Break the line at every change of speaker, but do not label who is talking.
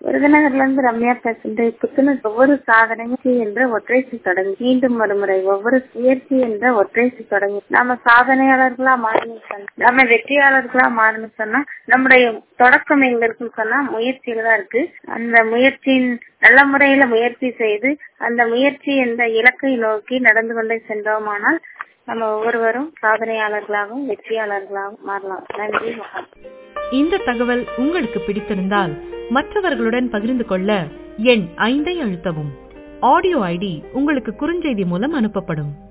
விருதுநகர்ல இருந்து ரம்யா பேசுகிறேன் புத்துணர் ஒவ்வொரு சாதனைக்கு என்ற ஒற்றை சொல் தொடங்கி மீண்டும் மறுமுறை ஒவ்வொரு முயற்சி என்ற ஒற்றை சொல் தொடங்கி நாம சாதனையாளர்களா மாறணும் சொன்னா நம்ம வெற்றியாளர்களா மாறணும் சொன்னா நம்முடைய தொடக்கம் எங்க இருக்குன்னு சொன்னா முயற்சியில தான் இருக்கு அந்த முயற்சியின் நல்ல முறையில முயற்சி செய்து அந்த முயற்சி என்ற இலக்கை நோக்கி நடந்து கொண்டே சென்றோமானால் நம்ம ஒவ்வொருவரும் சாதனையாளர்களாகவும் வெற்றியாளர்களாகவும் மாறலாம் நன்றி வணக்கம்
இந்த தகவல் உங்களுக்கு பிடித்திருந்தால் மற்றவர்களுடன் பகிர்ந்து கொள்ள எண் ஐந்தை அழுத்தவும் ஆடியோ ஐடி உங்களுக்கு குறுஞ்செய்தி மூலம் அனுப்பப்படும்